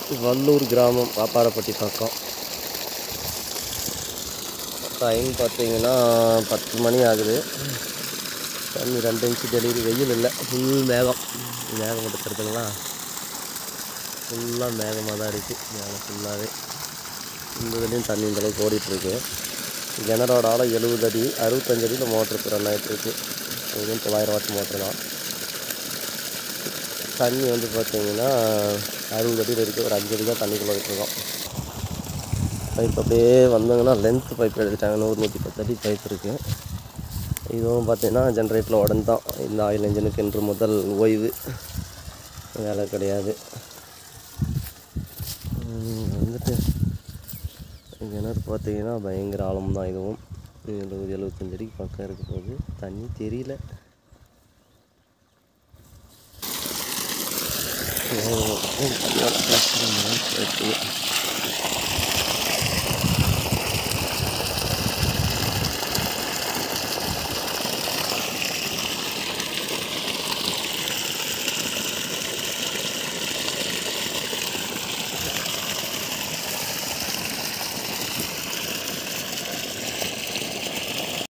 வல்லூர் கிராமம் பாப்பாரப்பட்டி பக்கம் டைம் பார்த்தீங்கன்னா பத்து மணி ஆகுது தண்ணி ரெண்டு இன்ச்சு டெலிவரி வெயில் இல்லை ஃபுல் மேகம் மேகம் மட்டும் தருதுங்களா ஃபுல்லாக மேகமாக தான் இருக்குது மேகம் ஃபுல்லாகவே இந்த இதுலேயும் தண்ணி இந்த அளவுக்கு ஓடிட்டுருக்கு கிணறோட ஆழம் எழுபது அடி அறுபத்தஞ்சு அடியில் மோட்ரு ரன் ஆகிட்டுருக்கு இதுவும் தொள்ளாயிரம் வாட் மோட்ரு தான் தண்ணி வந்து பார்த்தீங்கன்னா அறுபது அடியில் இருக்குது ஒரு அஞ்சு அடி தான் தண்ணிக்குள்ளே விட்டுருக்கோம் பைப் அப்படியே வந்தாங்கன்னா லென்த் பைப் எடுத்துட்டாங்க நூறு நூற்றி பத்து அடி பைப் இருக்குது இதுவும் பார்த்தீங்கன்னா ஜென்ரேட்டரில் உடனே தான் இந்த ஆயில் இன்ஜினுக்கு இன்று முதல் ஓய்வு வேலை கிடையாது உம், வந்துட்டு கிணறு பார்த்தீங்கன்னா பயங்கர ஆழம் தான் இதுவும் எழுபது எழுபத்தஞ்சு அடிக்கு பக்கம் இருக்க போகுது தண்ணி தெரியல தண்ணியோட கஷ்டம் இருக்குது